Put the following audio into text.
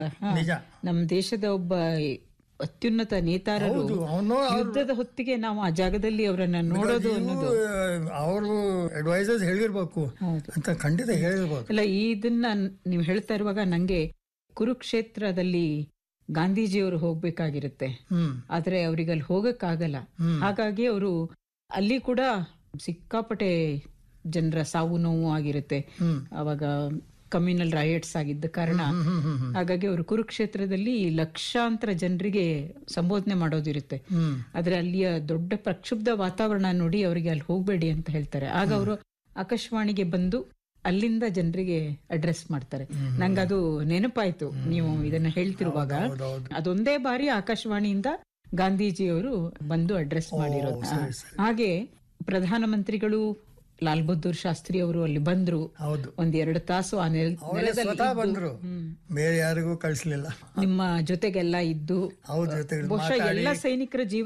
ಹಾ, ನಿಜ ನಮ್ಮ ದೇಶದ ಒಬ್ಬ ಅತ್ಯುನ್ನತ ನೇತಾರರು ಹೌದು ಅವನು ಯುದ್ಧದ ಹೊತ್ತಿಗೆ ನಾವು ಆ ಜಾಗದಲ್ಲಿ ಅವರನ್ನ ನೋಡೋದು ಅನ್ನೋದು ಅವರು ಅಡ್ವೈಸರ್ಸ್ ಹೇಳಿರ್ಬೇಕು ಹೌದು ಅಂತ ಖಂಡಿತ ಹೇಳಿರ್ಬೇಕು ಅಲ್ಲ ಈ ಇದನ್ನ ನೀವು ಹೇಳ್ತಾ ಇರುವಾಗ ನಂಗೆ ಕುರುಕ್ಷೇತ್ರದಲ್ಲಿ ಗಾಂಧೀಜಿಯವರು ಹೋಗ್ಬೇಕಾಗಿರುತ್ತೆ ಹ್ಮ್ ಆದ್ರೆ ಅವ್ರಿಗೆ ಅಲ್ಲಿ ಹೋಗಕ್ಕಾಗಲ್ಲ ಹ್ಮ್. ಹಾಗಾಗಿ ಅವರು ಅಲ್ಲಿ ಕೂಡ ಸಿಕ್ಕಾಪಟ್ಟೆ ಜನರ ಸಾವು ನೋವು ಆಗಿರುತ್ತೆ ಹ್ಮ್ ಅವಾಗ ಕಮ್ಯುನಲ್ ರೈಟ್ಸ್ ಆಗಿದ್ದ ಕಾರಣ ಹ್ಮ್ ಹ್ಮ್ ಹ್ಮ್ ಹ್ಮ್ ಹಾಗಾಗಿ ಅವರು ಕುರುಕ್ಷೇತ್ರದಲ್ಲಿ ಲಕ್ಷಾಂತರ ಜನರಿಗೆ ಸಂಬೋಧನೆ ಮಾಡೋದಿರುತ್ತೆ ಹ್ಮ್ ಆದ್ರೆ ಅಲ್ಲಿಯ ದೊಡ್ಡ ಪ್ರಕ್ಷುಬ್ಧ ವಾತಾವರಣ ನೋಡಿ ಅವರಿಗೆ ಅಲ್ಲಿ ಹೋಗ್ಬೇಡಿ ಅಂತ ಹೇಳ್ತಾರೆ ಆಗ ಅವರು ಆಕಾಶವಾಣಿಗೆ ಬಂದು ಅಲ್ಲಿಂದ ಜನರಿಗೆ ಅಡ್ರೆಸ್ ಮಾಡ್ತಾರೆ ನಂಗದು ನೆನಪಾಯ್ತು ನೀವು ಇದನ್ನ ಹೇಳ್ತಿರುವಾಗ ಹೌದೌದು ಅದೊಂದೇ ಬಾರಿ ಆಕಾಶವಾಣಿಯಿಂದ ಗಾಂಧೀಜಿಯವರು ಬಂದು ಅಡ್ರೆಸ್ ಮಾಡಿರೋದು ಸರಿ, ಹಾ. ಸರಿ. ಹಾಗೆ ಪ್ರಧಾನಮಂತ್ರಿಗಳು ಲಾಲ್ ಬಹದ್ದೂರ್ ಶಾಸ್ತ್ರಿ ಅವರು ಅಲ್ಲಿ ಬಂದ್ರು ಹೌದು ಒಂದ್ ಎರಡು ತಾಸು ಆ ನೆಲ ಅವರೇ ನೆಲದಲ್ಲಿ ಸ್ವತಃ ಇದ್ದು, ಬಂದ್ರು ಹ್ಮ್. ಬೇರೆ ಯಾರಿಗೂ ಕಳಿಸ್ಲಿಲ್ಲ ನಿಮ್ಮ ಜೊತೆಗೆಲ್ಲ ಇದ್ದು ಅವ್ರ ಜೊತೆಗೆ ಬಹುಶಃ ಎಲ್ಲ ಸೈನಿಕರ ಜೀವ